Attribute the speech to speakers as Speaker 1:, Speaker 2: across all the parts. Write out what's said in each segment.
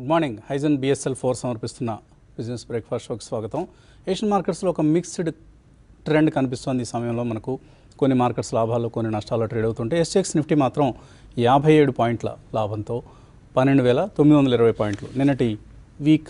Speaker 1: Good morning హైజన్ BSL four సమర్పిస్తున్న business breakfast షోకి స్వాగతం ఏషియన్ మార్కెట్స్లో ఒక మిక్స్డ్ ట్రెండ్ కనిపిస్తోంది ఈ సమయంలో మనకు కొన్ని మార్కెట్స్ లాభాలు కొన్ని నష్టాలు ట్రేడ్ అవుతుంటే ఎస్ఎక్స్ నిఫ్టీ మాత్రం యాభై ఏడు పాయింట్ల లాభంతో పన్నెండు వేల తొమ్మిది వందల ఇరవై పాయింట్లు నిన్నటి వీక్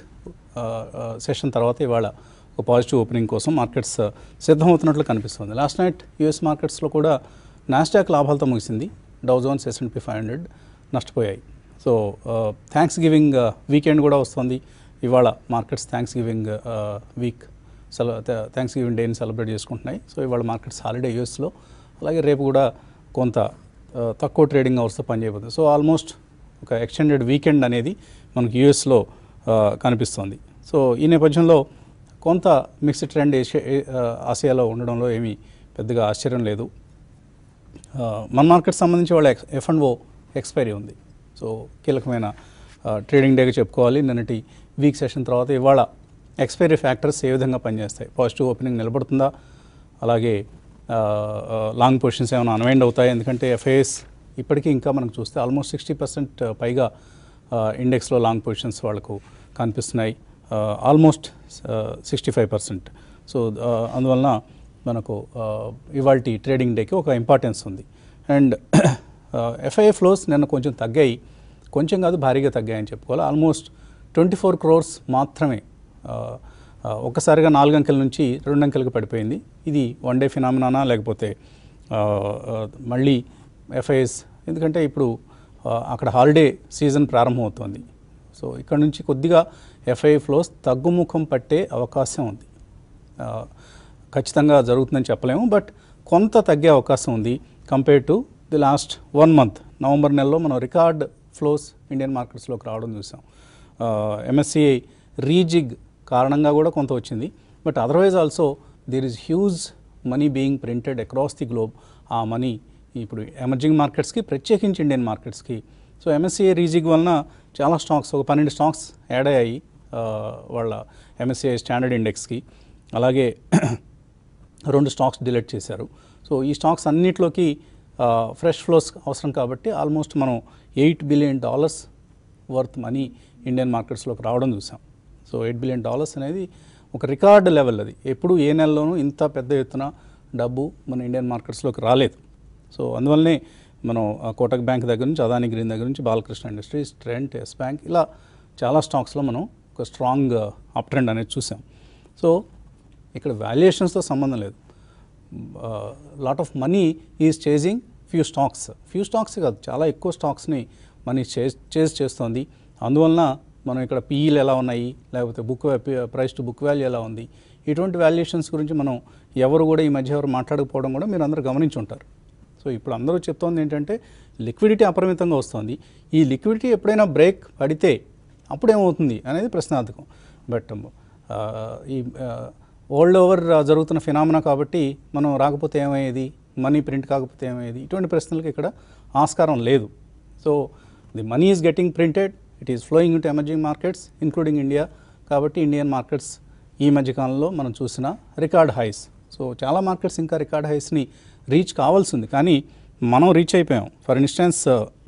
Speaker 1: సెషన్ తర్వాత ఇవాళ ఒక పాజిటివ్ ఓపెనింగ్ కోసం మార్కెట్స్ సిద్ధమవుతున్నట్లు కనిపిస్తుంది లాస్ట్ నైట్ యూఎస్ మార్కెట్స్లో కూడా నాస్డాక్ లాభాలతో ముగిసింది Dow Jones S and P five hundred నష్టపోయాయి సో థ్యాంక్స్ గివింగ్ వీకెండ్ కూడా వస్తుంది ఇవాళ మార్కెట్స్ థ్యాంక్స్ గివింగ్ వీక్ సెల థ్యాంక్స్ గివింగ్ డేని సెలబ్రేట్ చేసుకుంటున్నాయి సో ఇవాళ మార్కెట్స్ హాలిడే యూఎస్లో అలాగే రేపు కూడా కొంత ఆ, తక్కువ ట్రేడింగ్ అవర్స్తో పనిచేయబోతుంది సో ఆల్మోస్ట్ ఒక ఎక్స్టెండెడ్ వీకెండ్ అనేది మనకి యూఎస్లో కనిపిస్తోంది సో ఈ నేపథ్యంలో కొంత మిక్స్డ్ ట్రెండ్ ఏషియా ఏ- ఆ, ఆసియాలో ఉండడంలో ఏమీ పెద్దగా ఆశ్చర్యం లేదు ఆ, మన మార్కెట్ సంబంధించి వాళ్ళ ఎఫ్ అండ్ ఓ ఎక్స్పైరీ ఉంది సో కీలకమైన ఆ, ట్రేడింగ్ డేగా చెప్పుకోవాలి నిన్నటి వీక్ సెషన్ తర్వాత ఇవాళ ఎక్స్పైరీ ఫ్యాక్టర్స్ ఏ విధంగా పనిచేస్తాయి పాజిటివ్ ఓపెనింగ్ నిలబడుతుందా అలాగే ఆ, ఆ, లాంగ్ పొజిషన్స్ ఏమైనా అన్వైండ్ అవుతాయి ఎందుకంటే ఎఫ్ఐఎస్ ఇప్పటికీ ఇంకా మనకు చూస్తే ఆల్మోస్ట్ సిక్స్టీ పర్సెంట్ పైగా ఆ, ఇండెక్స్లో లాంగ్ పొజిషన్స్ వాళ్ళకు కనిపిస్తున్నాయి ఆ, almost sixty five percent so ఆ, అందువలన మనకు ఇవాళ ట్రేడింగ్ డేకి ఒక ఇంపార్టెన్స్ ఉంది అండ్ ఎఫ్ఐఏ ఫ్లోస్ నిన్న కొంచెం తగ్గాయి కొంచెం కాదు భారీగా తగ్గాయని చెప్పుకోవాలి ఆల్మోస్ట్ ట్వంటీ ఫోర్ క్రోర్స్ మాత్రమే ఆ, ఆ, ఒక్కసారిగా నాలుగు అంకెల నుంచి రెండు అంకెలకు పడిపోయింది ఇది వన్ డే ఫినామినానా లేకపోతే ఆ, ఆ, మళ్ళీ ఎఫ్ఐఎస్ ఎందుకంటే ఇప్పుడు ఆ, అక్కడ హాలిడే సీజన్ ప్రారంభమవుతోంది సో ఇక్కడ నుంచి కొద్దిగా ఎఫ్ఐ ఫ్లోస్ తగ్గుముఖం పట్టే అవకాశం ఉంది ఆ, ఖచ్చితంగా జరుగుతుందని చెప్పలేము బట్ కొంత తగ్గే అవకాశం ఉంది compare to the last one month November నెలలో మనం రికార్డ్ ఫ్లోస్ ఇండియన్ మార్కెట్స్లోకి రావడం చూసాం ఎంఎస్సిఐ రీజిగ్ కారణంగా కూడా కొంత వచ్చింది but otherwise also there is huge money being printed across the globe uh money ఇప్పుడు ఎమర్జింగ్ మార్కెట్స్కి ప్రత్యేకించి ఇండియన్ మార్కెట్స్కి సో ఎంఎస్సిఐ రీజిగ్ వలన చాలా స్టాక్స్ ఒక పన్నెండు స్టాక్స్ యాడ్ అయ్యాయి ఆ, వాళ్ళ ఎంఎస్సిఐ స్టాండర్డ్ ఇండెక్స్కి అలాగే రెండు స్టాక్స్ డిలీట్ చేశారు సో ఈ స్టాక్స్ అన్నిట్లోకి ఫ్రెష్ ఫ్లోస్ అవసరం కాబట్టి ఆల్మోస్ట్ మనం eight billion dollars worth money Indian మార్కెట్స్లోకి రావడం చూసాం సో ఎయిట్ బిలియన్ డాలర్స్ అనేది ఒక రికార్డ్ లెవెల్ అది ఎప్పుడు ఏ నెలలోనూ ఇంత పెద్ద ఎత్తున డబ్బు మన ఇండియన్ మార్కెట్స్లోకి రాలేదు సో అందువల్లనే మనం ఆ, కోటక్ బ్యాంక్ దగ్గర నుంచి అదాని గ్రీన్ దగ్గర నుంచి Balakrishna industries Trent yes bank ఇలా చాలా స్టాక్స్లో మనం ఒక స్ట్రాంగ్ అప్ ట్రెండ్ అనేది చూసాం సో ఇక్కడ వాల్యుయేషన్స్తో సంబంధం లేదు lot of money is chasing few stocks few stocks కాదు చాలా ఎక్కువ స్టాక్స్ని మనీ చేజ్ చేజ్ చేస్తోంది అందువలన మనం ఇక్కడ పీఈలు ఎలా ఉన్నాయి లేకపోతే book price to book value ఎలా ఉంది ఇటువంటి వాల్యుయేషన్స్ గురించి మనం ఎవరు కూడా ఈ మధ్య ఎవరు మాట్లాడకపోవడం కూడా మీరు అందరూ గమనించి ఉంటారు సో ఇప్పుడు అందరూ చెప్తోంది ఏంటంటే లిక్విడిటీ అపరిమితంగా వస్తుంది ఈ లిక్విడిటీ ఎప్పుడైనా బ్రేక్ పడితే అప్పుడేమవుతుంది అనేది ప్రశ్నార్థకం బట్ ఆ, ఈ వరల్డ్ ఓవర్ జరుగుతున్న ఫినామినా కాబట్టి మనం రాకపోతే ఏమయ్యేది మనీ ప్రింట్ కాకపోతే ఏమయ్యేది ఇటువంటి ప్రశ్నలకు ఇక్కడ ఆస్కారం లేదు so the money is getting printed it is flowing into emerging markets including India కాబట్టి ఇండియన్ మార్కెట్స్ ఈ మధ్యకాలంలో మనం చూసిన రికార్డ్ హైస్ సో చాలా మార్కెట్స్ ఇంకా రికార్డ్ హైస్ని రీచ్ కావాల్సింది కానీ మనం రీచ్ అయిపోయాం ఫర్ ఇన్స్టెన్స్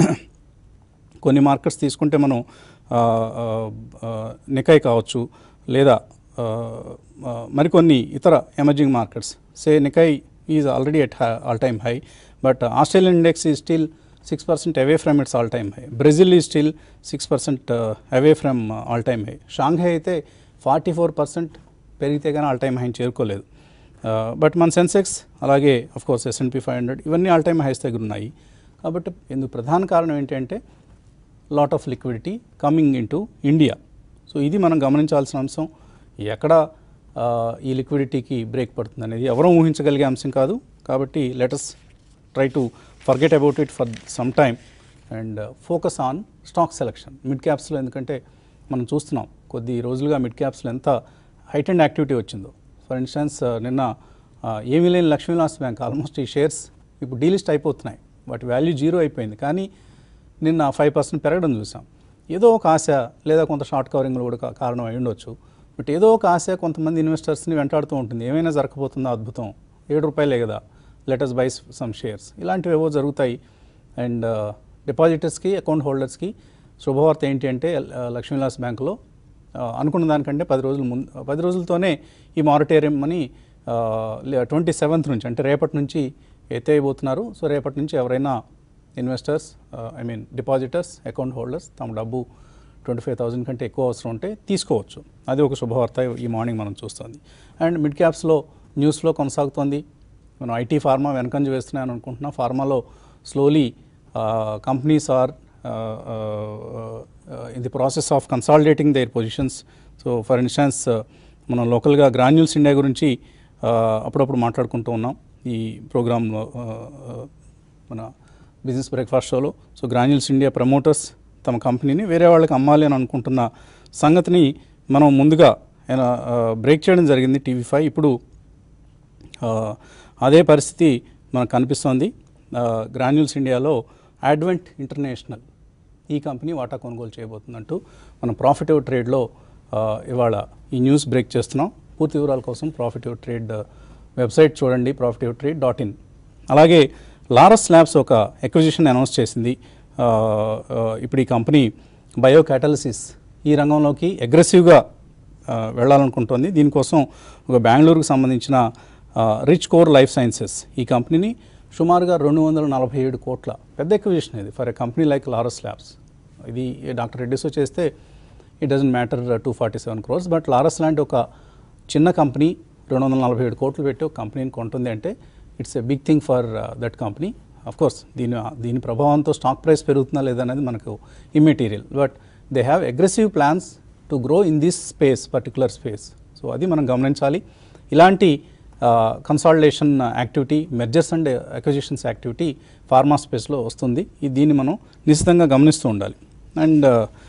Speaker 1: కొన్ని మార్కెట్స్ తీసుకుంటే మనం ఆ, ఆ, ఆ, నికాయ్ కావచ్చు లేదా ఆ, ఆ, మరికొన్ని ఇతర emerging markets say Nikkei is already at all time high but Australian index is still six percent away from its all time high Brazil is still six percent away from all time high Shanghai అయితే forty four percent పెరిగితే కానీ all time హైని చేరుకోలేదు but మన Sensex అలాగే of course S and P five hundred ఇవన్నీ all time highs దగ్గర ఉన్నాయి కాబట్టి ఇందుకు ప్రధాన కారణం ఏంటంటే lot of liquidity coming in to India so ఇది మనం గమనించాల్సిన అంశం ఎక్కడ ఆ, ఈ లిక్విడిటీకి బ్రేక్ పడుతుంది అనేది ఎవరూ ఊహించగలిగే అంశం కాదు కాబట్టి let's try to forget about it for some time and focus on stock selection mid క్యాప్స్లో ఎందుకంటే మనం చూస్తున్నాం కొద్ది రోజులుగా మిడ్ క్యాప్స్లో ఎంత హైట్ అండ్ యాక్టివిటీ వచ్చిందో ఫర్ ఇన్స్టెన్స్ నిన్న ఆ, ఏమీ లేని లక్ష్మీవిలాస్ బ్యాంక్ ఆల్మోస్ట్ ఈ షేర్స్ ఇప్పుడు డీలిస్ట్ అయిపోతున్నాయి వాటి వాల్యూ జీరో అయిపోయింది కానీ నిన్న ఫైవ్ పర్సెంట్ పెరగడం చూసాం ఏదో ఒక ఆశ లేదా కొంత షార్ట్ కవరింగ్లు కూడా కా- కారణం అయి ఉండొచ్చు బట్ ఏదో ఒక ఆశ కొంతమంది ఇన్వెస్టర్స్ని వెంటాడుతూ ఉంటుంది ఏమైనా జరగబోతుందో అద్భుతం ఏడు రూపాయలే కదా లెటస్ బై సమ్ షేర్స్ ఇలాంటివి ఏవో జరుగుతాయి అండ్ డిపాజిటర్స్కి అకౌంట్ హోల్డర్స్కి శుభవార్త ఏంటి అంటే ఆ, లక్ష్మీవిలాస్ బ్యాంకులో ఆ, అనుకున్న దానికంటే పది రోజుల ముందు పది రోజులతోనే ఈ మారిటేరియం అని ట్వంటీ సెవెంత్ నుంచి అంటే రేపటి నుంచి ఎత్తేయబోతున్నారు సో రేపటి నుంచి ఎవరైనా investors I mean depositors account holders తమ డబ్బు ట్వంటీ ఫైవ్ థౌసండ్ కంటే ఎక్కువ అవసరం ఉంటే తీసుకోవచ్చు అది ఒక శుభవార్త ఈ మార్నింగ్ మనం చూస్తుంది అండ్ మిడ్ క్యాప్స్లో న్యూస్లో కొనసాగుతోంది మనం ఐటీ ఫార్మా వెనకంజ వేస్తున్నాయని అనుకుంటున్నాం ఫార్మాలో slowly companies are in the process of consolidating their positions so for instance మనం లోకల్గా గ్రాన్యూల్స్ ఇండియా గురించి uh, అప్పుడప్పుడు మాట్లాడుకుంటూ ఉన్నాం ఈ ప్రోగ్రాంలో మన బిజినెస్ బ్రేక్ఫాస్ట్ షోలో సో గ్రాన్యూల్స్ ఇండియా ప్రమోటర్స్ తమ కంపెనీని వేరే వాళ్ళకి అమ్మాలి అని అనుకుంటున్న సంగతిని మనం ముందుగా బ్రేక్ చేయడం జరిగింది టీవీ ఫైవ్ ఇప్పుడు ఆ, అదే పరిస్థితి మనకు కనిపిస్తోంది గ్రాన్యూల్స్ ఇండియాలో అడ్వెంట్ ఇంటర్నేషనల్ ఈ కంపెనీ వాటా కొనుగోలు చేయబోతుందంటూ మనం ప్రాఫిటివ్ ట్రేడ్లో ఆ, ఇవాళ ఈ న్యూస్ బ్రేక్ చేస్తున్నాం పూర్తి వివరాల కోసం ప్రాఫిటివ్ ట్రేడ్ వెబ్సైట్ చూడండి ప్రాఫిటివ్ ట్రేడ్ డాట్ ఇన్ అలాగే లారస్ ల్యాబ్స్ ఒక ఎక్విజిషన్ అనౌన్స్ చేసింది ఆ, ఆ, ఇప్పుడు ఈ కంపెనీ బయో క్యాటలిసిస్ ఈ రంగంలోకి అగ్రెసివ్గా ఆ, వెళ్ళాలనుకుంటోంది దీనికోసం ఒక బెంగళూరుకు సంబంధించిన ఆ, రిచ్ కోర్ లైఫ్ సైన్సెస్ ఈ కంపెనీని సుమారుగా రెండు వందల నలభై ఏడు కోట్ల పెద్ద ఎక్విజిషన్ ఇది for a company like Laurus Labs ఇది డాక్టర్ రెడ్డిసో చేస్తే it doesn't matter two forty seven crores but Laurus లాంటి ఒక చిన్న కంపెనీ రెండు వందల నలభై ఏడు కోట్లు పెట్టి ఒక కంపెనీని కొంటుంది అంటే it's a big thing for that company of course దీని దీని ప్రభావంతో స్టాక్ ప్రైస్ పెరుగుతుందా లేదా అనేది మనకు immaterial but they have aggressive plans to grow in this space particular space so అది మనం గమనించాలి ఇలాంటి consolidation activity mergers and acquisitions activity pharma స్పేస్లో వస్తుంది ఇది దీన్ని మనం నిశ్చితంగా గమనిస్తూ ఉండాలి and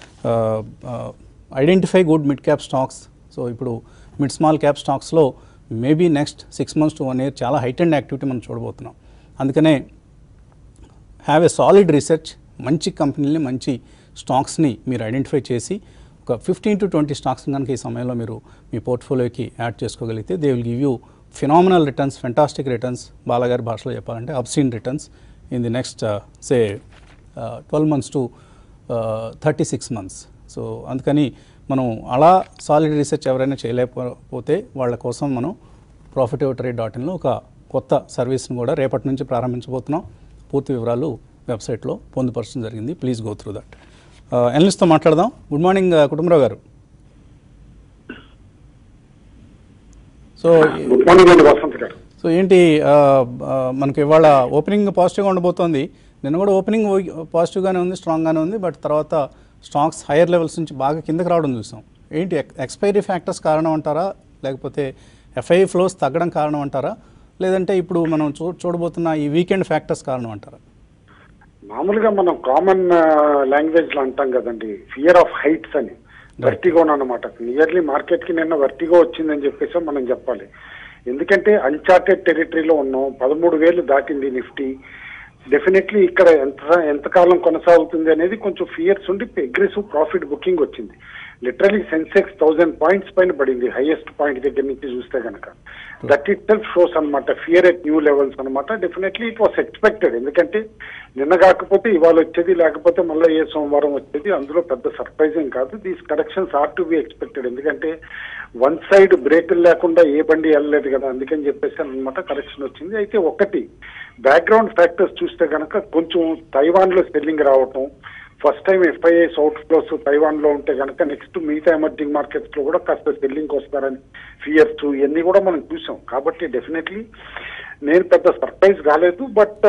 Speaker 1: identify good mid cap stocks so ఇప్పుడు మిడ్ స్మాల్ క్యాప్ స్టాక్స్లో maybe next six months to one year చాలా హైట్ అండ్ యాక్టివిటీ మనం చూడబోతున్నాం అందుకనే హ్యావ్ ఎ సాలిడ్ రీసెర్చ్ మంచి కంపెనీలని మంచి స్టాక్స్ని మీరు ఐడెంటిఫై చేసి ఒక ఫిఫ్టీన్ టు ట్వంటీ స్టాక్స్ కనుక ఈ సమయంలో మీరు మీ పోర్ట్ఫోలియోకి యాడ్ చేసుకోగలిగితే they will give you phenomenal returns fantastic returns బాలగారి భాషలో చెప్పాలంటే obscene returns in the next say twelve months to thirty six months so అందుకని మనం అలా సాలిడ్ రీసెర్చ్ ఎవరైనా చేయలేకపోతే వాళ్ళ కోసం మనం ప్రాఫిటివ్ ట్రేడ్ డాట్ ఇన్లో ఒక కొత్త సర్వీస్ని కూడా రేపటి నుంచి ప్రారంభించబోతున్నాం పూర్తి వివరాలు వెబ్సైట్లో పొందుపరచడం జరిగింది ప్లీజ్ గో త్రూ దట్ ఎనలిస్ట్తో మాట్లాడదాం గుడ్ మార్నింగ్ కుటుంబరావు గారు సో
Speaker 2: గుడ్ మార్నింగ్ అండి వసంత్ గారు
Speaker 1: సో ఏంటి ఆ, ఆ, మనకి ఇవాళ ఓపెనింగ్ పాజిటివ్గా ఉండబోతోంది నిన్న కూడా ఓపెనింగ్ పాజిటివ్గానే ఉంది స్ట్రాంగ్గానే ఉంది బట్ తర్వాత స్టాక్స్ హైయర్ లెవెల్స్ నుంచి బాగా కిందకి రావడం చూసాం ఏంటి ఎక్స్పైరీ ఫ్యాక్టర్స్ కారణం అంటారా లేకపోతే ఎఫ్ఐ ఫ్లోస్ తగ్గడం కారణం అంటారా లేదంటే ఇప్పుడు మనం చూ చూడబోతున్న ఈ వీకెండ్ ఫ్యాక్టర్స్ కారణం అంటారా
Speaker 2: మామూలుగా మనం కామన్ లాంగ్వేజ్ లో అంటాం కదండి ఫియర్ ఆఫ్ హైట్స్ అని వర్టిగోన్ అనమాట నియర్లీ మార్కెట్ కి నిన్న వర్టిగో వచ్చిందని చెప్పేసి మనం చెప్పాలి ఎందుకంటే అన్చార్టెడ్ టెరిటరీలో ఉన్నాం పదమూడు వేలు దాటింది నిఫ్టీ డెఫినెట్లీ ఇక్కడ ఎంత ఎంతకాలం కొనసాగుతుంది అనేది కొంచెం ఫియర్స్ ఉండి అగ్రెసివ్ ప్రాఫిట్ బుకింగ్ వచ్చింది లిటరలీ సెన్సెక్స్ థౌసండ్ పాయింట్స్ పైన పడింది హైయెస్ట్ పాయింట్ దగ్గర నుంచి చూస్తే కనుక దట్ ఇట్ సెల్ఫ్ షోస్ అనమాట ఫియర్ ఎట్ న్యూ లెవెల్స్ అనమాట డెఫినెట్లీ ఇట్ వాస్ ఎక్స్పెక్టెడ్ ఎందుకంటే నిన్న కాకపోతే ఇవాళ వచ్చేది లేకపోతే మళ్ళీ ఏ సోమవారం వచ్చేది అందులో పెద్ద సర్ప్రైజింగ్ కాదు these corrections are to be expected ఎందుకంటే వన్ సైడ్ బ్రేకులు లేకుండా ఏ బండి వెళ్ళలేదు కదా అందుకని చెప్పేసి అనమాట కరెక్షన్ వచ్చింది అయితే ఒకటి బ్యాక్గ్రౌండ్ ఫ్యాక్టర్స్ చూస్తే కనుక కొంచెం తైవాన్ లో సెల్లింగ్ రావటం first time FIs outflows Taiwan లో ఉంటే కనుక నెక్స్ట్ మిగతా ఎమర్జింగ్ మార్కెట్స్ లో కూడా కాస్త సెల్లింగ్ వస్తారని ఫియర్స్ ఇవన్నీ కూడా మనం చూసాం కాబట్టి డెఫినెట్లీ నేను పెద్ద సర్ప్రైజ్ కాలేదు బట్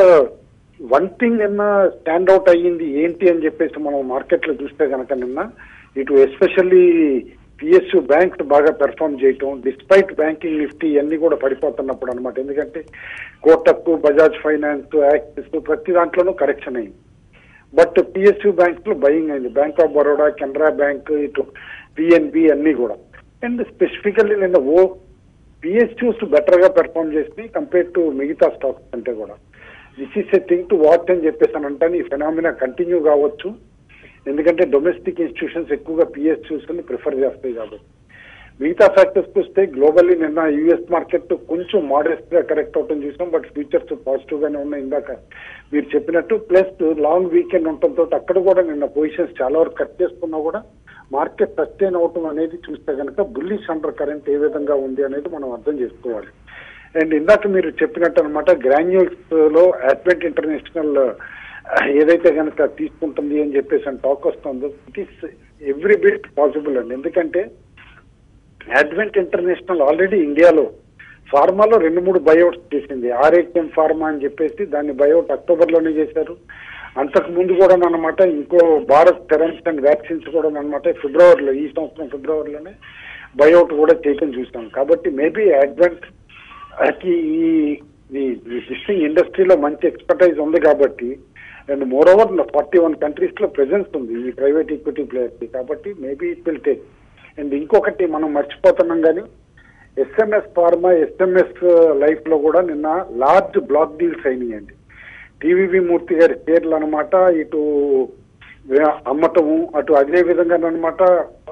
Speaker 2: వన్ థింగ్ నిన్న స్టాండ్ అవుట్ అయ్యింది ఏంటి అని చెప్పేసి మనం మార్కెట్ లో చూస్తే కనుక నిన్న ఇటు ఎస్పెషల్లీ పిఎస్యు బ్యాంక్స్ బాగా పెర్ఫామ్ చేయటం డిస్పైట్ బ్యాంకింగ్ నిఫ్టీ ఇవన్నీ కూడా పడిపోతున్నప్పుడు అనమాట ఎందుకంటే కోటక్ బజాజ్ ఫైనాన్స్ యాక్సిస్ ప్రతి దాంట్లోనూ కరెక్షన్ అయింది బట్ పిఎస్యు బ్యాంక్స్ లో బయింగ్ అయింది Bank of Baroda Canara Bank ఇటు పిఎన్బి అన్ని కూడా అండ్ స్పెసిఫికల్లీ నిన్న ఓ పిఎస్యూస్ బెటర్ గా పెర్ఫామ్ చేసి కంపేర్ టు మిగతా స్టాక్స్ అంటే కూడా this is a thing to watch అని చెప్పేసి అని అంటే ఈ ఫెనామినా కంటిన్యూ కావచ్చు ఎందుకంటే డొమెస్టిక్ ఇన్స్టిట్యూషన్స్ ఎక్కువగా పిఎస్యూస్ ని ప్రిఫర్ చేస్తాయి కాబట్టి మిగతా ఫ్యాక్టర్స్ చూస్తే గ్లోబల్లీ నిన్న యుఎస్ మార్కెట్ కొంచెం మోడెస్ట్ గా కరెక్ట్ అవటం చూసాం బట్ ఫ్యూచర్స్ పాజిటివ్ గానే ఉన్నాయి ఇందాక మీరు చెప్పినట్టు ప్లస్ లాంగ్ వీకెండ్ ఉండటంతో అక్కడ కూడా నిన్న పొజిషన్స్ చాలా వరకు కట్ చేసుకున్నా కూడా మార్కెట్ సస్టైన్ అవటం అనేది చూస్తే కనుక బుల్లిష్ అండర్ కరెంట్ ఏ విధంగా ఉంది అనేది మనం అర్థం చేసుకోవాలి అండ్ ఇందాక మీరు చెప్పినట్టు అనమాట గ్రాన్యూల్స్ లో అడ్వెంట్ ఇంటర్నేషనల్ ఏదైతే కనుక తీసుకుంటుంది అని చెప్పేసి అని టాక్ వస్తుందో it is every bit possible అండి ఎందుకంటే అడ్వెంట్ ఇంటర్నేషనల్ ఆల్రెడీ ఇండియాలో ఫార్మాలో రెండు మూడు బయోట్స్ చేసింది ఆర్హెచ్ఎం ఫార్మా అని చెప్పేసి దాన్ని బయోట్ అక్టోబర్ లోనే చేశారు అంతకు ముందు కూడా అనమాట ఇంకో భారత్ థెరమ్స్ అండ్ వ్యాక్సిన్స్ కూడా అనమాట ఫిబ్రవరిలో ఈ సంవత్సరం ఫిబ్రవరిలోనే బయోట్ కూడా చేయటం చూస్తాం కాబట్టి మేబీ అడ్వెంట్ కి ఈ డిస్టింగ్ ఇండస్ట్రీలో మంచి ఎక్స్పర్టైజ్ ఉంది కాబట్టి and moreover forty one countries లో ప్రెజెన్స్ ఉంది ఈ ప్రైవేట్ ఈక్విటీ ప్లేయర్స్ కి కాబట్టి maybe it will take and ఇంకొకటి మనం మర్చిపోతున్నాం కానీ ఎస్ఎంఎస్ ఫార్మా ఎస్ఎంఎస్ లైఫ్ లో కూడా నిన్న లార్జ్ బ్లాక్ డీల్స్ అయినాయండి టీవీవి మూర్తి గారి షేర్లు అనమాట ఇటు వే- అమ్మటము అటు అదే విధంగా అనమాట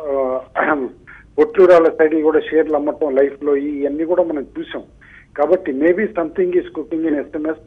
Speaker 2: పొట్లూరాల సైడ్ కూడా షేర్లు అమ్మటం లైఫ్ లో ఇవన్నీ కూడా మనం చూసాం కాబట్టి maybe something is cooking in SMS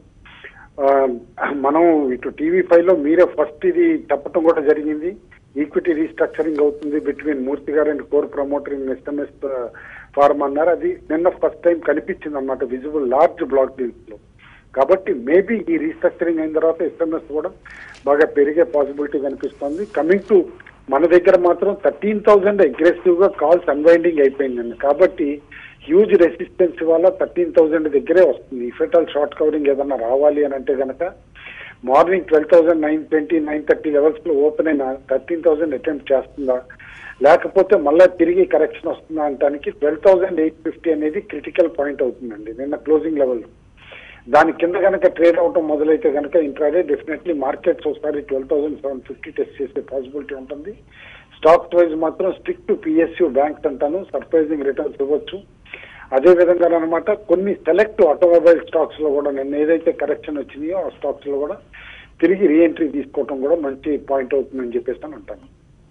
Speaker 2: మనం ఇటు టీవీ ఫైవ్ లో మీరే ఫస్ట్ ఇది చెప్పడం కూడా జరిగింది ఈక్విటీ రీస్ట్రక్చరింగ్ అవుతుంది బిట్వీన్ మూర్తి గారు and core promoter in SMS pharma అన్నారు అది నిన్న ఫస్ట్ టైం కనిపించింది అనమాట విజిబుల్ లార్జ్ బ్లాక్ డీల్స్ లో కాబట్టి మేబీ ఈ రీస్ట్రక్చరింగ్ అయిన తర్వాత ఎస్ఎంఎస్ కూడా బాగా పెరిగే పాసిబిలిటీ కనిపిస్తుంది కమింగ్ టు మన దగ్గర మాత్రం థర్టీన్ థౌసండ్ అగ్రెసివ్ గా కాల్స్ అన్వైండింగ్ అయిపోయిందండి కాబట్టి హ్యూజ్ రెసిస్టెన్స్ వల్ల థర్టీన్ థౌసండ్ దగ్గరే వస్తుంది ఇఫెటల్ షార్ట్ కవరింగ్ ఏదన్నా రావాలి అని అంటే గనక morning twelve thousand nine twenty nine thirty levels లో ఓపెన్ అయిన థర్టీన్ థౌసండ్ అటెంప్ట్ చేస్తుందా లేకపోతే మళ్ళా తిరిగి కరెక్షన్ వస్తుందా అంటానికి ట్వెల్వ్ థౌసండ్ ఎయిట్ ఫిఫ్టీ అనేది క్రిటికల్ పాయింట్ అవుతుందండి నిన్న క్లోజింగ్ లెవెల్ దాని కింద కనుక ట్రేడ్ అవటం మొదలైతే కనుక ఇంట్రాడే డెఫినెట్లీ మార్కెట్స్ ఒకసారి twelve thousand seven fifty test చేసే పాసిబిలిటీ ఉంటుంది స్టాక్ వైజ్ మాత్రం స్టిక్ టు పిఎస్యూ బ్యాంక్స్ అంటాను సర్ప్రైజింగ్ రిటర్న్స్ ఇవ్వచ్చు అదే విధంగా అనమాట కొన్ని సెలెక్ట్ ఆటోమొబైల్ స్టాక్స్ లో కూడా నిన్న ఏదైతే కరెక్షన్ వచ్చినాయో ఆ స్టాక్స్ లో కూడా తిరిగి రీఎంట్రీ తీసుకోవటం కూడా మంచి పాయింట్ అవుతుందని చెప్పేసి అని అంటాను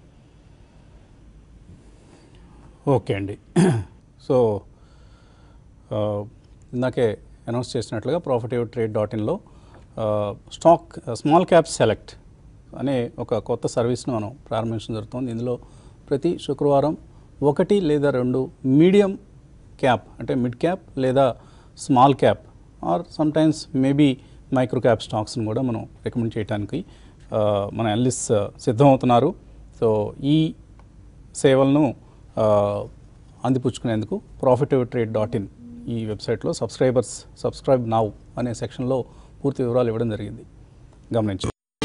Speaker 1: ఓకే అండి సో ఆ, ఇందాకే అనౌన్స్ చేసినట్లుగా ప్రాఫిటివ్ ట్రేడ్ డాట్ ఇన్లో స్టాక్ స్మాల్ క్యాప్ సెలెక్ట్ అనే ఒక కొత్త సర్వీస్ను మనం ప్రారంభించడం జరుగుతుంది ఇందులో ప్రతి శుక్రవారం ఒకటి లేదా రెండు మీడియం క్యాప్ అంటే మిడ్ క్యాప్ లేదా small cap or sometimes maybe micro cap స్టాక్స్ని కూడా మనం రికమెండ్ చేయడానికి ఆ, మన అనలిస్ట్ సిద్ధమవుతున్నారు సో ఈ సేవలను ఆ, అందిపుచ్చుకునేందుకు ప్రాఫిటివ్ ట్రేడ్ డాట్ ఇన్ ఈ వెబ్సైట్లో సబ్స్క్రైబర్స్ సబ్స్క్రైబ్ నౌ అనే సెక్షన్లో పూర్తి వివరాలు ఇవ్వడం జరిగింది గమనించండి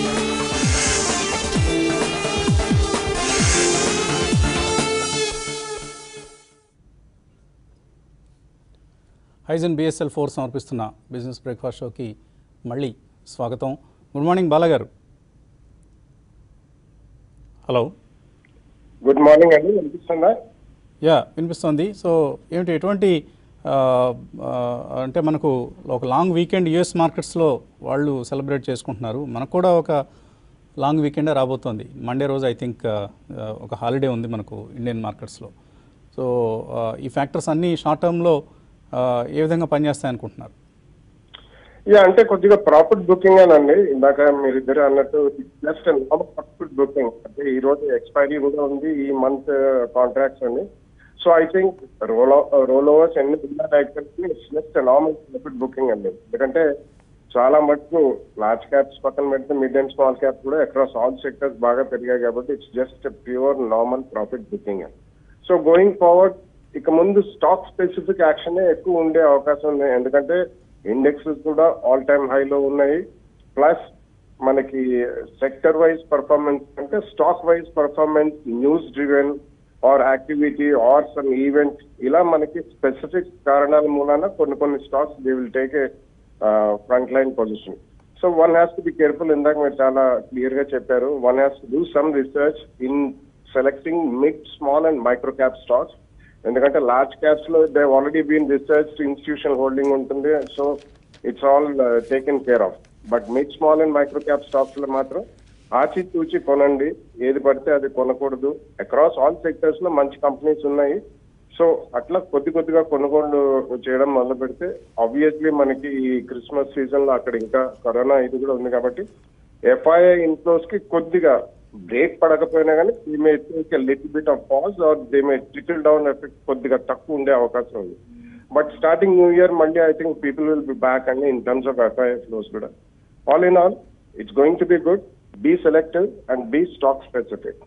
Speaker 1: హైజన్ బిఎస్ఎల్ ఫోర్ సమర్పిస్తున్న బిజినెస్ బ్రేక్ఫాస్ట్ షోకి మళ్ళీ స్వాగతం గుడ్ మార్నింగ్ బాలగారు హలో
Speaker 3: గుడ్ మార్నింగ్ అండి వినిపిస్తుందా
Speaker 1: యా వినిపిస్తోంది సో ఏమిటి ఎటువంటి ఆ, ఆ, అంటే మనకు ఒక లాంగ్ వీకెండ్ యుఎస్ మార్కెట్స్లో వాళ్ళు సెలబ్రేట్ చేసుకుంటున్నారు మనకు కూడా ఒక లాంగ్ వీకెండే రాబోతోంది మండే రోజు ఐ థింక్ ఒక హాలిడే ఉంది మనకు ఇండియన్ మార్కెట్స్లో సో ఆ, ఈ ఫ్యాక్టర్స్ అన్నీ షార్ట్ టర్మ్లో ఏ విధంగా పనిచేస్తాయి అనుకుంటున్నారు
Speaker 3: యా అంటే కొద్దిగా ప్రాఫిట్ బుకింగ్ అనండి ఇందాక మీరు ఇద్దరు అన్నట్టు జస్ట్ ప్రాఫిట్ బుకింగ్ అంటే ఈ రోజు ఎక్స్పైరీ కూడా ఉంది ఈ మంత్ కాంట్రాక్ట్స్ అండి so I think roll rollovers ఎన్ని జస్ట్ నార్మల్ ప్రాఫిట్ బుకింగ్ అండి ఎందుకంటే చాలా మటుకు లార్జ్ క్యాప్స్ పక్కన పెడితే మిడ్ అండ్ స్మాల్ క్యాప్ కూడా అక్రాస్ ఆల్ సెక్టర్స్ బాగా పెరిగాయి కాబట్టి it's just pure normal profit booking అండి సో గోయింగ్ ఫార్వర్డ్ ఇక ముందు స్టాక్ స్పెసిఫిక్ యాక్షన్ ఎక్కువ ఉండే అవకాశం ఉంది ఎందుకంటే ఇండెక్స్ కూడా ఆల్ టైమ్ హైలో ఉన్నాయి ప్లస్ మనకి సెక్టర్ వైజ్ పర్ఫార్మెన్స్ అంటే stock wise performance news driven or activity or some event ఇలా మనకి స్పెసిఫిక్ కారణాల మూలాన కొన్ని కొన్ని stocks they will take a front line position so one has to be careful ఇందాక మీరు చాలా క్లియర్ గా చెప్పారు one has to do some research in selecting mid small and micro cap stocks ఎందుకంటే లార్జ్ క్యాప్స్ లో they already been research institution holding ఉంటుంది so it's all taken care of but mid small and micro cap stocks లో మాత్రం ఆచి తూచి కొనండి ఏది పడితే అది కొనకూడదు అక్రాస్ ఆల్ సెక్టర్స్ లో మంచి కంపెనీస్ ఉన్నాయి సో అట్లా కొద్ది కొద్దిగా కొనుగోలు చేయడం మొదలు పెడితే ఆబ్వియస్లీ మనకి ఈ క్రిస్మస్ సీజన్ లో అక్కడ ఇంకా కరోనా ఇది కూడా ఉంది కాబట్టి ఎఫ్ఐఐ ఇన్ఫ్లోస్ కి కొద్దిగా బ్రేక్ పడకపోయినా కానీ ఈ may little bit of pause or they may trickle down effect కొద్దిగా తక్కువ ఉండే అవకాశం ఉంది బట్ స్టార్టింగ్ న్యూ ఇయర్ మళ్ళీ I think people will be back అండి in terms of FII flows కూడా all in all it's going to be good be selective and be stock specific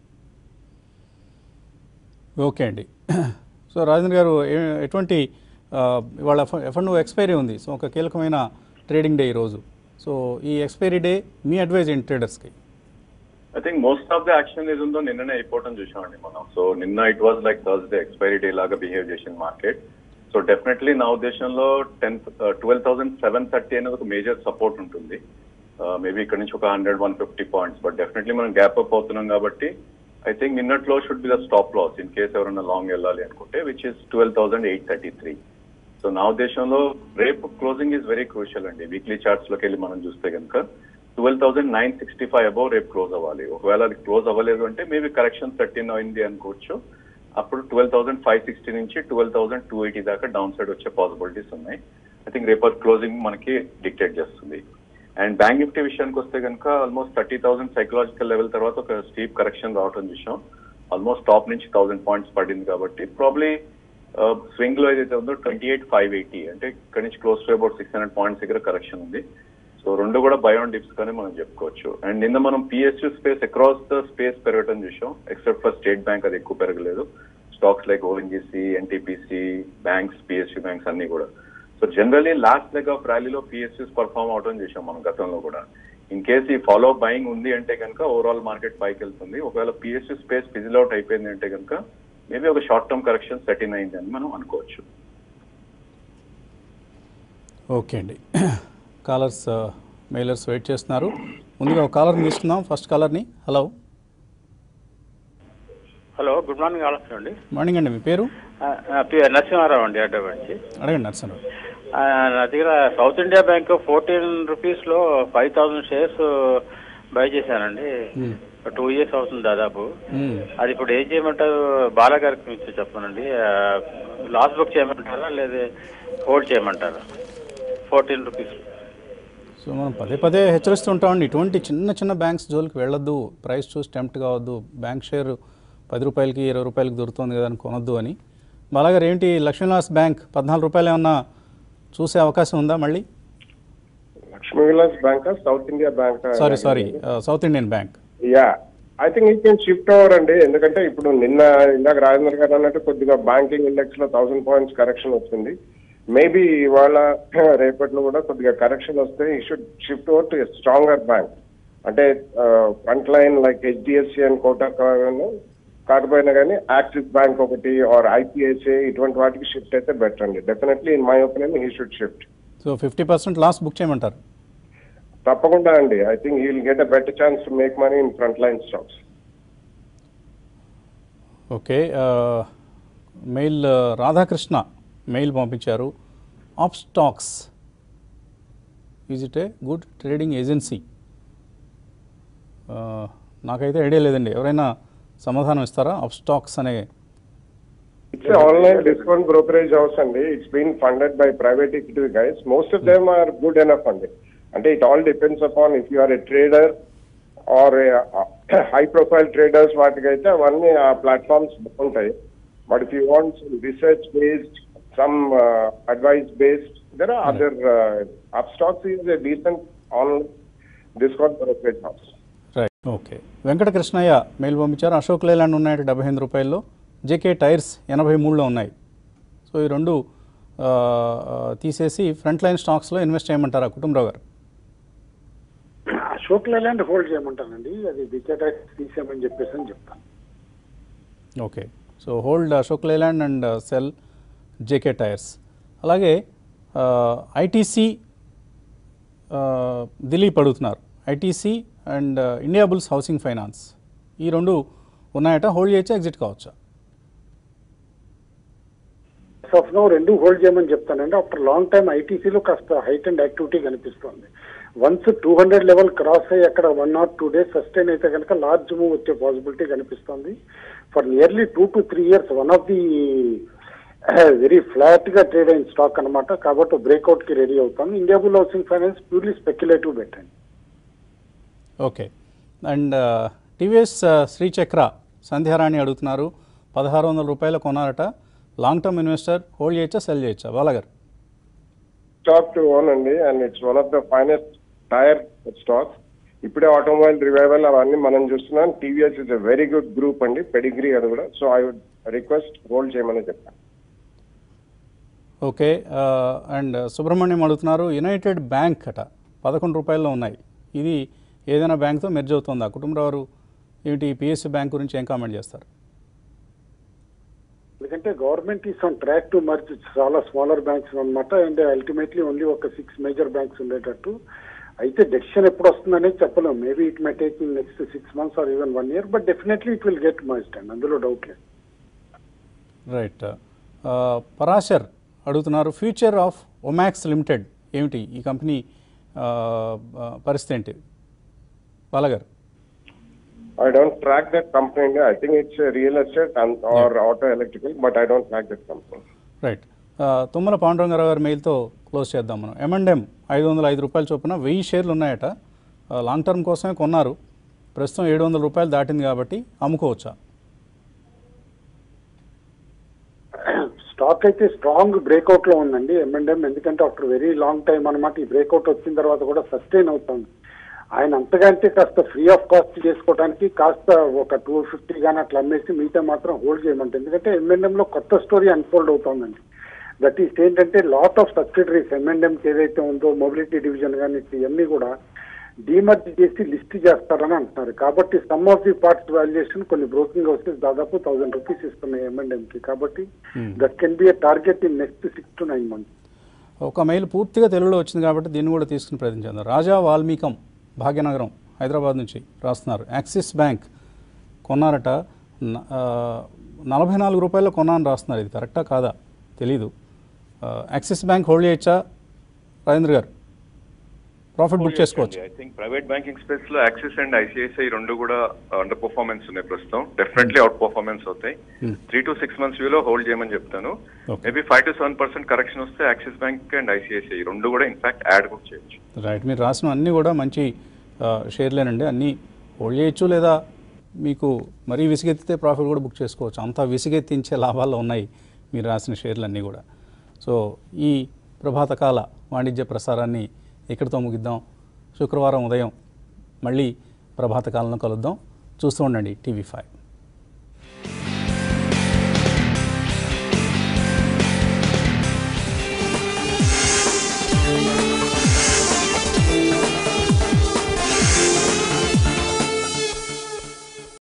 Speaker 1: okay అండి so Rajendra గారు ఏ- ఎటువంటి ఆ, ఇవాళ ఎఫ్ఎండ్ expiry ఉంది సో ఒక కీలకమైన ట్రేడింగ్ డే ఈరోజు సో ఈ ఎక్స్పైరీ డే మీ అడ్వైజ్ ఏంటి ట్రేడర్స్కి
Speaker 4: I think most of the action ఏది ఉందో నిన్ననే అయిపోవటం చూసామండి మనం సో నిన్న it was like Thursday expiry day లాగా బిహేవ్ చేసిన మార్కెట్ సో డెఫినెట్లీ నా ఉద్దేశంలో ten twelve thousand seven thirty అనేది ఒక మేజర్ సపోర్ట్ ఉంటుంది మేబీ ఇక్కడ నుంచి ఒక hundred one fifty points but definitely మనం గ్యాప్ అప్ అవుతున్నాం కాబట్టి I think నిన్నట్లో should be the stop loss in case ఎవరైనా లాంగ్ వెళ్ళాలి అనుకుంటే which is twelve thousand eight thirty three so నా ఉద్దేశంలో రేపు క్లోజింగ్ ఈజ్ వెరీ క్రూషియల్ అండి వీక్లీ చార్ట్స్ లోకి వెళ్ళి మనం చూస్తే కనుక twelve thousand nine sixty five above రేపు క్లోజ్ అవ్వాలి ఒకవేళ అది క్లోజ్ అవ్వలేదు అంటే మేబీ కరెక్షన్ థర్టీన్ అయింది అనుకోవచ్చు అప్పుడు ట్వెల్వ్ థౌసండ్ ఫైవ్ సిక్స్టీ నుంచి ట్వెల్వ్ థౌసండ్ టూ ఎయిటీ దాకా డౌన్ సైడ్ వచ్చే పాసిబిలిటీస్ ఉన్నాయి ఐ థింక్ రేపటి క్లోజింగ్ మనకి డిక్టేట్ చేస్తుంది అండ్ బ్యాంక్ నిఫ్టీ విషయానికి వస్తే కనుక almost thirty thousand psychological level తర్వాత ఒక స్టీప్ కరెక్షన్ రావడం చూసాం ఆల్మోస్ట్ టాప్ నుంచి థౌసండ్ పాయింట్స్ పడింది కాబట్టి ప్రాబ్లీ స్వింగ్ లో ఏదైతే ఉందో ట్వంటీ ఎయిట్ ఫైవ్ ఎయిటీ అంటే ఇక్కడ నుంచి close to about six hundred points దగ్గర కరెక్షన్ ఉంది సో రెండు కూడా బయోన్ డిప్స్ గానే మనం చెప్పుకోవచ్చు అండ్ నిన్న మనం PSU space across the space పెరగటం చూసాం ఎక్సెప్ట్ ఫర్ స్టేట్ బ్యాంక్ అది ఎక్కువ పెరగలేదు stocks like ONGC NTPC banks PSU banks అన్ని కూడా so generally last leg of ర్యాలీలో పిఎస్యూస్ పర్ఫామ్ అవడం చూసాం మనం గతంలో కూడా ఇన్ కేస్ ఈ ఫాలో బయింగ్ ఉంది అంటే కనుక ఓవరాల్ మార్కెట్ పైకి వెళ్తుంది ఒకవేళ పిఎస్యూ స్పేస్ ఫిజిల్ అవుట్ అయిపోయింది అంటే కనుక మేబీ ఒక షార్ట్ టర్మ్ కరెక్షన్ సెటిల్ అయింది అని మనం అనుకోవచ్చు
Speaker 1: ఓకే అండి కాలర్స్ మెయిలర్స్ వెయిట్ చేస్తున్నారు ముందుగా ఒక కాలర్ని తీసుకుందాం ఫస్ట్ కాలర్ని హలో
Speaker 5: హలో గుడ్ మార్నింగ్ ఆలోచన అండి
Speaker 1: మార్నింగ్ అండి మీ పేరు
Speaker 5: ఆ, నా పేరు నరసింహారావు అండి హైదరాబాద్ నుంచి
Speaker 1: అడగండి నరసరావు
Speaker 5: ఆ, నా దగ్గర South India Bank fourteen rupees లో ఫైవ్ థౌసండ్ షేర్స్ బై చేశానండి టూ ఇయర్స్ అవుతుంది దాదాపు
Speaker 1: మ్మ్.
Speaker 5: అది ఇప్పుడు ఏం చేయమంటారు బాలగారికి నుంచి చెప్పనండి లాస్ బుక్ చేయమంటారా లేదా హోల్డ్ చేయమంటారా ఫోర్టీన్ రూపీస్
Speaker 1: సో మనం పదే పదే హెచ్చరిస్తుంటామండి ఇటువంటి చిన్న చిన్న బ్యాంక్స్ జోలికి వెళ్ళొద్దు ప్రైస్ చూసి టెంప్ట్ కావద్దు బ్యాంక్ షేర్ పది రూపాయలకి ఇరవై రూపాయలకి దొరుకుతుంది కదా అని కొనొద్దు అని బాలాగారు ఏంటి లక్ష్మీనివాస్ బ్యాంక్ పద్నాలుగు రూపాయలు ఏమన్నా చూసే అవకాశం ఉందా మళ్ళీ
Speaker 3: Lakshmi Vilas Bank South India Bank
Speaker 1: sorry sorry South Indian Bank
Speaker 3: yeah I think he can shift over అండి ఎందుకంటే ఇప్పుడు నిన్న ఇందాక రాజేంద్ర గారు అన్నట్టు కొద్దిగా బ్యాంకింగ్ ఇండెక్స్ లో థౌసండ్ పాయింట్స్ కరెక్షన్ వచ్చింది మేబీ ఇవాళ రేపట్లో కూడా కొద్దిగా కరెక్షన్ వస్తే he should shift over to stronger bank అంటే front line like HDFC and Kotak కాకపోయినా కానీ యాక్సిస్ బ్యాంక్ ఒకటి ఆర్ ఐపిఐసిఐ ఇటువంటి వాటికి షిఫ్ట్ అయితే బెటర్ అండి definitely in my opinion he should shift
Speaker 1: so fifty percent loss book చేయమంటారు
Speaker 3: తప్పకుండా అండి I think he will get a better chance to make money in front line stocks
Speaker 1: okay mail Radhakrishna mail పంపించారు of stocks is it a good trading agency నాకైతే idea లేదండి ఎవరైనా సమాధానం ఇస్తారా of stocks అనే
Speaker 3: It's an online discount brokerage house and it's been funded by private equity guys. Most of them are good enough funded. And it all depends upon if you are a trader or a, high profile traders వాటికైతే అవన్నీ ఆ ప్లాట్ఫామ్స్ బాగుంటాయి but if you want research based some advice based there are other Upstox is a decent online discount brokerage house
Speaker 1: right okay Venkatakrishnaiah mail పంపించారు Ashok Layland ఉన్నాయి డెబ్బై ఎనిమిది రూపాయల్లో జేకే టైర్స్ ఎనభై మూడులో ఉన్నాయి సో ఈ రెండు ఆ, ఆ, తీసేసి ఫ్రంట్ లైన్ స్టాక్స్లో ఇన్వెస్ట్ చేయమంటారా కుటుంబరావు గారు
Speaker 2: అశోక్ లేలాండ్ హోల్డ్ చేయమంటానండి అది బికెట్ తీసేయమని చెప్పేసి అని చెప్తాను
Speaker 1: okay so hold Ashok Leyland and sell JK tyres అలాగే ఐటీసీ దిలీప్ అడుగుతున్నారు ITC and India bulls housing finance ఈ రెండు ఉన్నాయట హోల్డ్ చేయొచ్చా ఎగ్జిట్ కావచ్చా
Speaker 2: ఆఫ్ నో రెండు హోల్డ్ చేయమని చెప్తానండి ఆఫ్టర్ లాంగ్ టైం ఐటీసీలో కాస్త హైట్ అండ్ యాక్టివిటీ కనిపిస్తుంది once two hundred level cross అయ్యి అక్కడ one not two days sustain అయితే కనుక లార్జ్ మూవ్ వచ్చే పాసిబిలిటీ కనిపిస్తుంది for nearly two to three years one of the very flat గా ట్రేడ్ అయిన స్టాక్ అన్నమాట కాబట్టి బ్రేక్అవుట్ కి రెడీ అవుతాం India bull housing finance purely speculative పెట్టండి
Speaker 1: okay and TVS Srichakra Sandhyarani అడుగుతున్నారు పదహారు వందల రూపాయలు కొన్నారట లాంగ్ టర్మ్ ఇన్వెస్టర్ హోల్డ్ చేయొచ్చా సెల్ చేయొచ్చా బాలగారు
Speaker 3: స్టాక్ టు ఓన్ అండి and it's one of the finest tyre stocks ఇప్పుడే ఆటోమొబైల్ రివైవల్ అవన్నీ మనం చూస్తున్నాం TVS is a very good group అండి పెడిగ్రీ అది కూడా so I would request hold చేయమని చెప్పాను
Speaker 1: ఓకే అండ్ సుబ్రహ్మణ్యం అడుగుతున్నారు యునైటెడ్ బ్యాంక్ అట పదకొండు రూపాయల్లో ఉన్నాయి ఇది ఏదైనా బ్యాంక్తో మెర్జ్ అవుతుందా కుటుంబరావు ఏమిటి పిఎస్సి బ్యాంక్ గురించి ఏం కామెంట్ చేస్తారు
Speaker 2: ఎందుకంటే government is on track to merge చాలా స్మాలర్ బ్యాంక్స్ అన్నమాట అండ్ అల్టిమేట్లీ ఓన్లీ ఒక సిక్స్ మేజర్ బ్యాంక్స్ ఉండేటట్టు అయితే డెసిషన్ ఎప్పుడు వస్తుందనేది చెప్పలేము maybe it may take in next six months or even one year but definitely it will get merged and అందులో doubt లేదు
Speaker 1: రైట్ పరాశర్ అడుగుతున్నారు ఫ్యూచర్ ఆఫ్ ఒమాక్స్ లిమిటెడ్ ఏమిటి ఈ కంపెనీ ఆ, ఆ, పరిస్థితి ఏంటి బాలగారు
Speaker 3: I don't track that company. India. I think it's a real estate and or auto electrical, but I don't track that company.
Speaker 1: Right ఆ, తుమ్మల పాండురంగారావు గారి మెయిల్తో క్లోజ్ చేద్దాం మనం ఎంఎండ్ఎం ఐదు వందల ఐదు రూపాయల చొప్పున వెయ్యి షేర్లు ఉన్నాయట ఆ, లాంగ్ టర్మ్ కోసమే కొన్నారు ప్రస్తుతం ఏడు వందల రూపాయలు దాటింది కాబట్టి అమ్ముకోవచ్చా
Speaker 2: స్టాక్ అయితే స్ట్రాంగ్ బ్రేక్అవుట్ లో ఉందండి ఎంఎండ్ఎం ఎందుకంటే ఆఫ్టర్ వెరీ లాంగ్ టైం అనమాట ఈ బ్రేక్అవుట్ వచ్చిన తర్వాత కూడా సస్టైన్ అవుతుంది ఆయన అంతకంటే కాస్త ఫ్రీ ఆఫ్ కాస్ట్ చేసుకోవడానికి కాస్త ఒక టూ ఫిఫ్టీ గానీ అట్లా అమ్మేసి మిగతా మాత్రం హోల్డ్ చేయమంటే ఎందుకంటే ఎంఎండ్ఎం లో కొత్త స్టోరీ అన్ఫోల్డ్ అవుతుందండి దట్ ఈస్ ఏంటంటే లాట్ ఆఫ్ సబ్సిడరీస్ ఎంఎండ్ఎంకి ఏదైతే ఉందో మొబిలిటీ డివిజన్ కానీ ఇవన్నీ కూడా డిమర్జ్ చేసి లిస్ట్ చేస్తారని అంటున్నారు కాబట్టి some of the parts valuation కొన్ని బ్రోకింగ్ హౌసెస్ దాదాపు థౌసండ్ రూపీస్ ఇస్తున్నాయి ఎంఎండ్ఎం కి కాబట్టి that can be a target in next six to nine months
Speaker 1: ఒక మెయిల్ పూర్తిగా తెలుగులో వచ్చింది కాబట్టి దీన్ని కూడా తీసుకుని ప్రయత్నించాను రాజా వాల్మీకం భాగ్యనగరం హైదరాబాద్ నుంచి రాస్తున్నారు యాక్సిస్ బ్యాంక్ కొన్నారట న- ఆ, నలభై నాలుగు రూపాయలు కొన్నాను రాస్తున్నారు ఇది కరెక్టా కాదా తెలీదు ఆ, యాక్సిస్ బ్యాంక్ హోల్డ్ చేయొచ్చా రాజేంద్ర గారు ప్రాఫిట్ బుక్ చేసుకోవచ్చు
Speaker 4: I think private banking space లో యాక్సిస్ అండ్ ఐసిఐసిఐ రెండు కూడా అండర్ పర్ఫార్మెన్స్ ఉన్నాయి ప్రస్తుతం డెఫినెట్లీ అవుట్ పర్ఫార్మెన్స్ అవుతాయి త్రీ టు సిక్స్ మంత్స్ వ్యూలో హోల్డ్ చేయమని చెప్తాను
Speaker 1: Okay.
Speaker 4: Maybe five to seven percent correction వస్తే యాక్సిస్ బ్యాంక్ అండ్ ఐసిఐసిఐ రెండు కూడా ఇన్ఫాక్ట్ యాడ్ కూడా చేయొచ్చు
Speaker 1: రైట్ మీరు రాసిన అన్నీ కూడా మంచి ఆ, షేర్లేనండి అన్నీ హోల్డ్ చేయొచ్చు లేదా మీకు మరీ విసిగెత్తితే ప్రాఫిట్ కూడా బుక్ చేసుకోవచ్చు అంత విసిగెత్తించే లాభాల్లో ఉన్నాయి మీరు రాసిన షేర్లన్నీ కూడా సో ఈ ప్రభాతకాల వాణిజ్య ప్రసారాన్ని ఇక్కడితో ముగిద్దాం శుక్రవారం ఉదయం మళ్ళీ ప్రభాతకాలను కలుద్దాం చూస్తూ ఉండండి టీవీ ఫైవ్